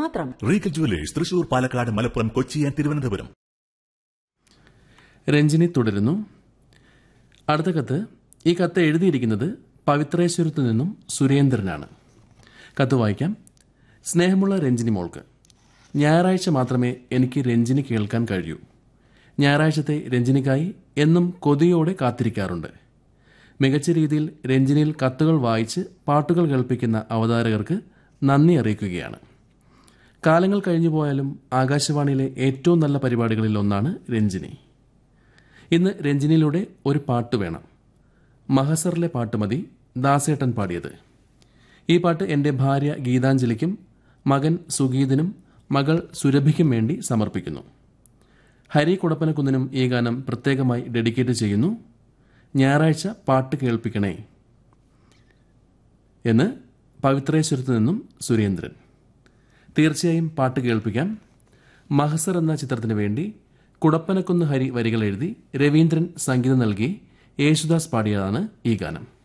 മാത്രം Regal jewellers Thrissur Palakkad Malappuram Kochi and Thiruvananthapuram Ranjini തുടരുന്നു അടുത്ത കത്ത് ഈ കത്ത് എഴുതിയിരിക്കുന്നത് പവിത്രേശ്വരത്തു നിന്നും സുരേന്ദ്രനാണ് കത്ത് വായിക്കാം സ്നേഹമുള്ള രഞ്ജിനി മോൾക്ക് ഞായറാഴ്ച മാത്രമേ എനിക്ക് രഞ്ജിനി കേൾക്കാൻ കഴിയൂ ഞായറാഴ്ചത്തെ രഞ്ജിനിക്കായി എന്നും കൊതിയോടെ കാത്തിരിക്കാറുണ്ട് മികച്ച രീതിയിൽ രഞ്ജിനിയിൽ കത്തുകൾ വായിച്ച് പാട്ടുകൾ കേൾപ്പിക്കുന്ന അവതാരകർക്ക് നന്ദി അറിയിക്കുകയാണ് കാലങ്ങൾ കഴിഞ്ഞു പോയാലും ആകാശവാണിയിലെ ഏറ്റവും നല്ല പരിപാടികളിൽ ഒന്നാണ് രഞ്ജിനി ഇന്ന് രഞ്ജിനിയിലൂടെ ഒരു പാട്ട് വേണം മഹസറിലെ പാട്ട് മതി ദാസേട്ടൻ പാടിയത് ഈ പാട്ട് എൻ്റെ ഭാര്യ ഗീതാഞ്ജലിക്കും മകൻ സുഗീതിനും മകൾ സുരഭിക്കും വേണ്ടി സമർപ്പിക്കുന്നു ഹരി കുടപ്പനക്കുന്നിനും ഈ ഗാനം പ്രത്യേകമായി ഡെഡിക്കേറ്റ് ചെയ്യുന്നു ഞായറാഴ്ച പാട്ട് കേൾപ്പിക്കണേ എന്ന് പവിത്രേശ്വരത്ത് നിന്നും സുരേന്ദ്രൻ തീർച്ചയായും പാട്ട് കേൾപ്പിക്കാം മഹസർ എന്ന ചിത്രത്തിന് വേണ്ടി കുടപ്പനക്കുന്ന് ഹരി വരികൾ എഴുതി രവീന്ദ്രൻ സംഗീതം നൽകി യേശുദാസ് പാടിയതാണ് ഈ ഗാനം